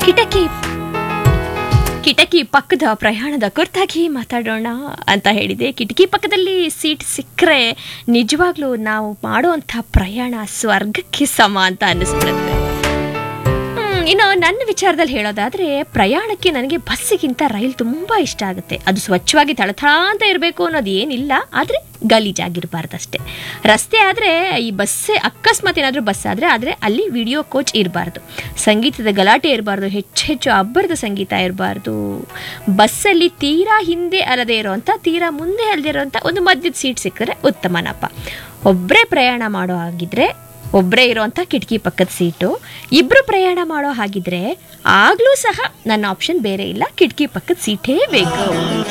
ಕಿಟಕಿ ಕಿಟಕಿ ಪಕ್ಕದ ಪ್ರಯಾಣದ ಕುರಿತಾಗಿ ಮಾತಾಡೋಣ ಅಂತ ಹೇಳಿದೆ ಕಿಟಕಿ ಪಕ್ಕದಲ್ಲಿ ಸೀಟ್ ಸಿಕ್ಕರೆ ನಿಜವಾಗ್ಲೂ ನಾವು ಮಾಡುವಂಥ ಪ್ರಯಾಣ ಸ್ವರ್ಗಕ್ಕೆ ಸಮ ಅಂತ ಅನ್ನಿಸ್ಬಿಡುತ್ತೆ ಹ್ಮ್, ಇನ್ನು ನನ್ನ ವಿಚಾರದಲ್ಲಿ ಹೇಳೋದಾದ್ರೆ ಪ್ರಯಾಣಕ್ಕೆ ನನಗೆ ಬಸ್ಸಿಗಿಂತ ರೈಲ್ ತುಂಬಾ ಇಷ್ಟ ಆಗುತ್ತೆ ಅದು ಸ್ವಚ್ಛವಾಗಿ ತಳಥಳ ಅಂತ ಇರಬೇಕು ಅನ್ನೋದು ಏನಿಲ್ಲ ಆದರೆ ಗಲೀಜಾಗಿರಬಾರ್ದಷ್ಟೇ ರಸ್ತೆ ಆದರೆ ಈ ಬಸ್ಸೇ ಅಕಸ್ಮಾತ್ ಏನಾದರೂ ಬಸ್ ಆದರೆ ಆದರೆ ಅಲ್ಲಿ ವಿಡಿಯೋ ಕೋಚ್ ಇರಬಾರ್ದು ಸಂಗೀತದ ಗಲಾಟೆ ಇರಬಾರ್ದು ಹೆಚ್ಚು ಹೆಚ್ಚು ಅಬ್ಬರದ ಸಂಗೀತ ಇರಬಾರ್ದು ಬಸ್ಸಲ್ಲಿ ತೀರಾ ಹಿಂದೆ ಅಲ್ಲದೆ ಇರೋವಂಥ ತೀರಾ ಮುಂದೆ ಅಲ್ಲದೆ ಇರೋವಂಥ ಒಂದು ಮಧ್ಯದ ಸೀಟ್ ಸಿಕ್ಕಿದ್ರೆ ಉತ್ತಮನಪ್ಪ ಒಬ್ಬರೇ ಪ್ರಯಾಣ ಮಾಡೋ ಹಾಗಿದ್ರೆ ಒಬ್ಬರೇ ಇರೋವಂಥ ಕಿಟಕಿ ಪಕ್ಕದ ಸೀಟು ಇಬ್ಬರು ಪ್ರಯಾಣ ಮಾಡೋ ಹಾಗಿದ್ರೆ ಆಗಲೂ ಸಹ ನನ್ನ ಆಪ್ಷನ್ ಬೇರೆ ಇಲ್ಲ ಕಿಟಕಿ ಪಕ್ಕದ ಸೀಟೇ ಬೇಕು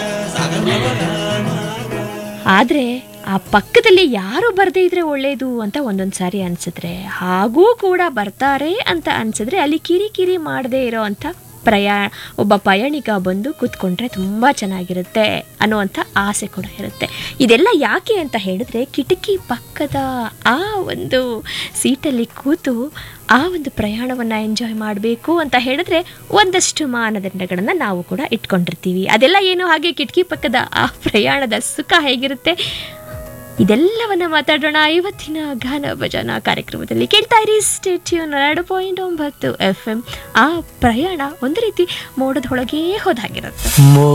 ಆದರೆ ಆ ಪಕ್ಕದಲ್ಲಿ ಯಾರು ಬರದೇ ಇದ್ರೆ ಒಳ್ಳೇದು ಅಂತ ಒಂದೊಂದು ಸಾರಿ ಅನ್ಸಿದ್ರೆ ಹಾಗೂ ಕೂಡ ಬರ್ತಾರೆ ಅಂತ ಅನ್ಸಿದ್ರೆ ಅಲ್ಲಿ ಕಿರಿ ಕಿರಿ ಮಾಡದೇ ಇರೋ ಅಂಥ ಪ್ರಯಾಣ ಒಬ್ಬ ಪಯಣಿಕ ಬಂದು ಕೂತ್ಕೊಂಡ್ರೆ ತುಂಬ ಚೆನ್ನಾಗಿರುತ್ತೆ ಅನ್ನುವಂಥ ಆಸೆ ಕೂಡ ಇರುತ್ತೆ ಇದೆಲ್ಲ ಯಾಕೆ ಅಂತ ಹೇಳಿದ್ರೆ ಕಿಟಕಿ ಪಕ್ಕದ ಆ ಒಂದು ಸೀಟಲ್ಲಿ ಕೂತು ಆ ಒಂದು ಪ್ರಯಾಣವನ್ನು ಎಂಜಾಯ್ ಮಾಡಬೇಕು ಅಂತ ಹೇಳಿದ್ರೆ ಒಂದಷ್ಟು ಮಾನದಂಡಗಳನ್ನು ನಾವು ಕೂಡ ಇಟ್ಕೊಂಡಿರ್ತೀವಿ ಅದೆಲ್ಲ ಏನು ಹಾಗೆ ಕಿಟಕಿ ಪಕ್ಕದ ಆ ಪ್ರಯಾಣದ ಸುಖ ಹೇಗಿರುತ್ತೆ ಇದೆಲ್ಲವನ್ನ ಮಾತಾಡೋಣ ಇವತ್ತಿನ ಗಾನ ಭಜನಾ ಕಾರ್ಯಕ್ರಮದಲ್ಲಿ ಕೇಳ್ತಾ ಇರಿ ಸ್ಟೇಟ್ಯೂನ್ ಎರಡು ಪಾಯಿಂಟ್ ಒಂಬತ್ತು ಎಫ್ ಎಂ ಆ ಪ್ರಯಾಣ ಒಂದು ರೀತಿ ಮೋಡದೊಳಗೇ ಹೋದಾಗಿರುತ್ತೆ ಮೋ